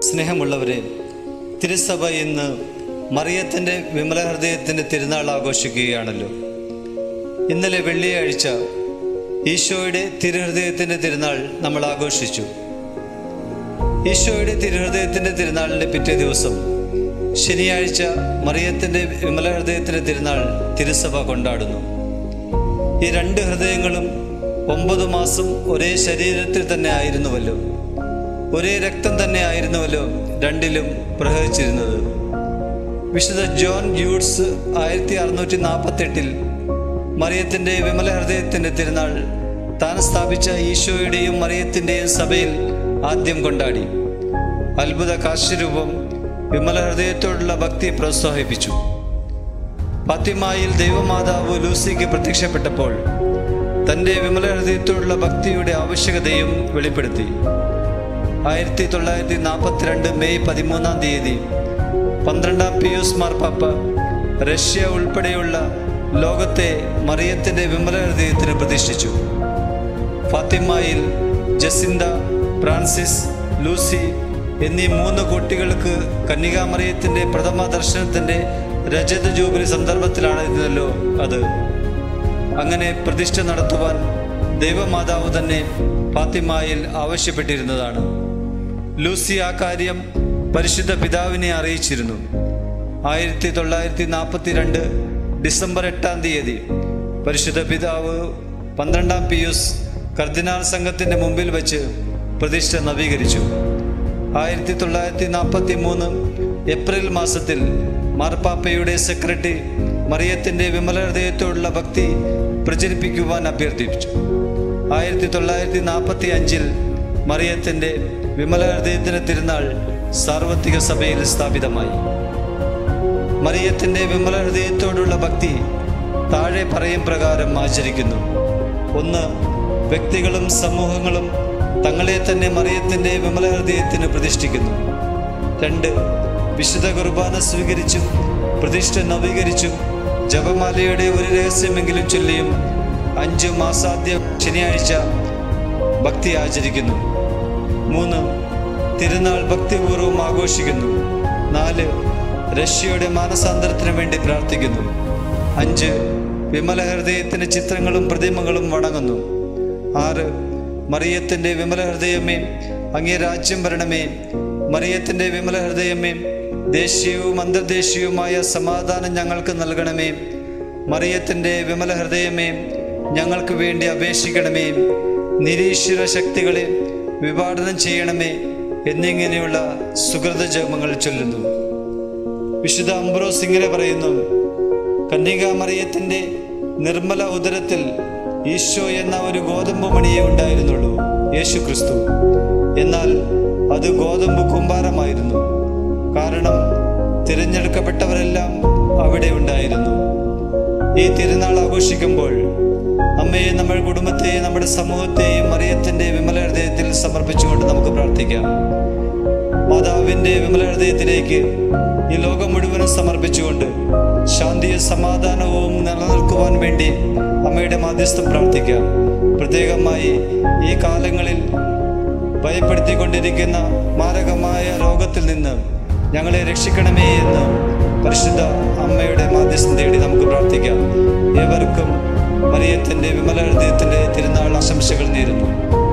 സ്നേഹമുള്ളവരെ തിരുസഭ ഇന്ന് മറിയത്തിൻ്റെ വിമല ഹൃദയത്തിൻ്റെ തിരുനാൾ ആഘോഷിക്കുകയാണല്ലോ ഇന്നലെ വെള്ളിയാഴ്ച ഈശോയുടെ തിരുഹൃദയത്തിൻ്റെ തിരുനാൾ നമ്മൾ ആഘോഷിച്ചു ഈശോയുടെ തിരുഹൃദയത്തിൻ്റെ തിരുനാളിൻ്റെ പിറ്റേ ദിവസം ശനിയാഴ്ച മറിയത്തിൻ്റെ വിമല ഹൃദയത്തിൻ്റെ തിരുനാൾ തിരുസഭ കൊണ്ടാടുന്നു ഈ രണ്ട് ഹൃദയങ്ങളും ഒമ്പത് മാസം ഒരേ ശരീരത്തിൽ തന്നെ ആയിരുന്നുവല്ലോ ഒരേ രക്തം തന്നെ ആയിരുന്നുവല്ലോ രണ്ടിലും പ്രവഹിച്ചിരുന്നത് വിശുദ്ധ ജോൺ ജൂഡ്സ് ആയിരത്തി അറുന്നൂറ്റി നാൽപ്പത്തെട്ടിൽ മറിയത്തിൻ്റെ വിമല ഹൃദയത്തിൻ്റെ തിരുനാൾ താൻ സ്ഥാപിച്ച ഈശോയുടെയും മറിയത്തിൻ്റെയും സഭയിൽ ആദ്യം കൊണ്ടാടി അത്ഭുത കാശ്യരൂപം വിമല ഹൃദയത്തോടുള്ള ഭക്തി പ്രോത്സാഹിപ്പിച്ചു ഫാത്തിമായിൽ ദൈവമാതാവ് ലൂസിക്ക് പ്രത്യക്ഷപ്പെട്ടപ്പോൾ തൻ്റെ വിമല ഹൃദയത്തോടുള്ള ഭക്തിയുടെ ആവശ്യകതയും വെളിപ്പെടുത്തി ആയിരത്തി തൊള്ളായിരത്തി നാൽപ്പത്തിരണ്ട് മെയ് പതിമൂന്നാം തീയതി പന്ത്രണ്ടാം പിയൂസ് മാർപ്പാപ്പ റഷ്യ ഉൾപ്പെടെയുള്ള ലോകത്തെ മറിയത്തിൻ്റെ വിമല ഹൃദയത്തിന് പ്രതിഷ്ഠിച്ചു ഫാത്തിമായിൽ ജസിന്ത ഫ്രാൻസിസ് ലൂസി എന്നീ മൂന്ന് കുട്ടികൾക്ക് കന്യകാമറിയത്തിൻ്റെ പ്രഥമ ദർശനത്തിൻ്റെ രജത ജൂബിലി സന്ദർഭത്തിലാണിരുന്നല്ലോ അത് അങ്ങനെ പ്രതിഷ്ഠ നടത്തുവാൻ ദൈവമാതാവ് തന്നെ ഫാത്തിമായിൽ ആവശ്യപ്പെട്ടിരുന്നതാണ് ലൂസി ആ കാര്യം പരിശുദ്ധ പിതാവിനെ അറിയിച്ചിരുന്നു ആയിരത്തി തൊള്ളായിരത്തി നാൽപ്പത്തി രണ്ട് ഡിസംബർ എട്ടാം തീയതി പരിശുദ്ധ പിതാവ് പന്ത്രണ്ടാം പിയൂസ് കർദിനാൾ സംഘത്തിൻ്റെ മുമ്പിൽ വെച്ച് പ്രതിഷ്ഠ നവീകരിച്ചു ആയിരത്തി തൊള്ളായിരത്തി നാൽപ്പത്തി മൂന്ന് ഏപ്രിൽ മാസത്തിൽ മാർപ്പാപ്പയുടെ സെക്രട്ടറി മറിയത്തിൻ്റെ വിമല ഹൃദയത്തോടുള്ള ഭക്തി പ്രചരിപ്പിക്കുവാൻ അഭ്യർത്ഥിച്ചു ആയിരത്തി തൊള്ളായിരത്തി നാൽപ്പത്തി അഞ്ചിൽ മറിയത്തിൻ്റെ വിമല ഹൃദയത്തിന് തിരുനാൾ സാർവത്രിക സഭയിൽ സ്ഥാപിതമായി മറിയത്തിൻ്റെ വിമല ഹൃദയത്തോടുള്ള ഭക്തി താഴെ പറയും പ്രകാരം ആചരിക്കുന്നു ഒന്ന് വ്യക്തികളും സമൂഹങ്ങളും തങ്ങളെ തന്നെ മറിയത്തിൻ്റെ വിമല ഹൃദയത്തിന് പ്രതിഷ്ഠിക്കുന്നു രണ്ട് വിശുദ്ധ കുർബാന സ്വീകരിച്ചും പ്രതിഷ്ഠ നവീകരിച്ചും ജപമാലയുടെ ഒരു രഹസ്യമെങ്കിലും ചൊല്ലിയും അഞ്ച് മാസാദ്യ ശനിയാഴ്ച ഭക്തി ആചരിക്കുന്നു മൂന്ന് തിരുനാൾ ഭക്തിപൂർവ്വം ആഘോഷിക്കുന്നു നാല് റഷ്യയുടെ മാനസാന്തരത്തിന് വേണ്ടി പ്രാർത്ഥിക്കുന്നു അഞ്ച് വിമല ഹൃദയത്തിൻ്റെ ചിത്രങ്ങളും പ്രതിമകളും വണങ്ങുന്നു ആറ് മറിയത്തിൻ്റെ വിമല ഹൃദയമേ അങ്ങേ രാജ്യം വരണമേ മറിയത്തിൻ്റെ വിമല ഹൃദയമേ ദേശീയവും അന്തർദേശീയവുമായ സമാധാനം ഞങ്ങൾക്ക് നൽകണമേ മറിയത്തിൻ്റെ വിമല ഹൃദയമേ ഞങ്ങൾക്ക് വേണ്ടി അപേക്ഷിക്കണമേ നിരീശ്വര ശക്തികളെ വിഭാടനം ചെയ്യണമേ എന്നിങ്ങനെയുള്ള സുഹൃത ജപങ്ങൾ ചൊല്ലുന്നു വിശുദ്ധ അംബ്രോസ് ഇങ്ങനെ പറയുന്നു കന്യകാമറിയത്തിൻ്റെ നിർമ്മല ഉദരത്തിൽ ഈശോ എന്ന ഒരു ഗോതമ്പ് മണിയേ ഉണ്ടായിരുന്നുള്ളൂ യേശു ക്രിസ്തു എന്നാൽ അത് ഗോതമ്പ് കുമ്പാരമായിരുന്നു കാരണം തിരഞ്ഞെടുക്കപ്പെട്ടവരെല്ലാം അവിടെ ഉണ്ടായിരുന്നു ഈ തിരുനാൾ ആഘോഷിക്കുമ്പോൾ അമ്മയെ നമ്മുടെ കുടുംബത്തെയും നമ്മുടെ സമൂഹത്തെയും മറിയത്തിൻ്റെ വിമല ഹൃദയത്തിൽ സമർപ്പിച്ചുകൊണ്ട് നമുക്ക് പ്രാർത്ഥിക്കാം മാതാവിൻ്റെ വിമല ഹൃദയത്തിലേക്ക് ഈ ലോകം മുഴുവനും സമർപ്പിച്ചുകൊണ്ട് ശാന്തിയും സമാധാനവും നിലനിൽക്കുവാൻ വേണ്ടി അമ്മയുടെ മാധ്യസ്ഥം പ്രാർത്ഥിക്കാം പ്രത്യേകമായി ഈ കാലങ്ങളിൽ ഭയപ്പെടുത്തിക്കൊണ്ടിരിക്കുന്ന മാരകമായ രോഗത്തിൽ നിന്ന് ഞങ്ങളെ രക്ഷിക്കണമേ എന്ന് പരിശുദ്ധ അമ്മയുടെ മാധ്യസ്ഥം തേടി നമുക്ക് പ്രാർത്ഥിക്കാം ഏവർക്കും മറിയത്തിൻ്റെ വിമല ഹൃദയത്തിൻ്റെ തിരുനാൾ ആശംസകൾ നേരുന്നു